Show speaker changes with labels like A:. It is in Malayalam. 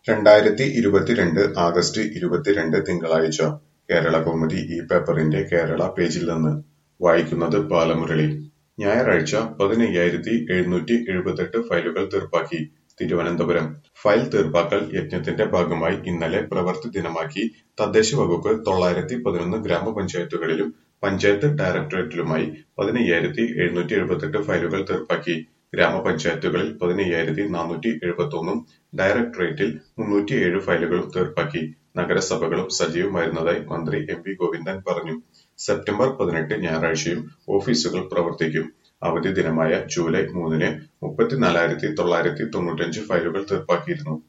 A: രണ്ടായിരത്തി ഇരുപത്തിരണ്ട് ആഗസ്റ്റ് ഇരുപത്തിരണ്ട് തിങ്കളാഴ്ച കേരളകൗമുദി ഈ പേപ്പറിന്റെ കേരള പേജിൽ നിന്ന് വായിക്കുന്നത് ബാലമുരളി ഞായറാഴ്ച പതിനയ്യായിരത്തി എഴുന്നൂറ്റി എഴുപത്തെട്ട് ഫയലുകൾ തീർപ്പാക്കി തിരുവനന്തപുരം ഫയൽ തീർപ്പാക്കൽ യജ്ഞത്തിന്റെ ഭാഗമായി ഇന്നലെ പ്രവൃത്തി ദിനമാക്കി തദ്ദേശ വകുപ്പ് തൊള്ളായിരത്തി പതിനൊന്ന് ഗ്രാമപഞ്ചായത്തുകളിലും പഞ്ചായത്ത് ഡയറക്ടറേറ്റിലുമായി പതിനയ്യായിരത്തി എഴുന്നൂറ്റി എഴുപത്തെട്ട് ഫയലുകൾ തീർപ്പാക്കി ഗ്രാമപഞ്ചായത്തുകളിൽ പതിനയ്യായിരത്തി നാനൂറ്റി എഴുപത്തൊന്നും ഡയറക്ടറേറ്റിൽ മുന്നൂറ്റിയേഴ് ഫയലുകളും തീർപ്പാക്കി നഗരസഭകളും സജീവമായിരുന്നതായി മന്ത്രി എം വി ഗോവിന്ദൻ പറഞ്ഞു സെപ്റ്റംബർ പതിനെട്ട് ഞായറാഴ്ചയും ഓഫീസുകൾ പ്രവർത്തിക്കും അവധി ദിനമായ ജൂലൈ മൂന്നിന് മുപ്പത്തിനാലായിരത്തി തൊള്ളായിരത്തി തൊണ്ണൂറ്റഞ്ച് ഫയലുകൾ തീർപ്പാക്കിയിരുന്നു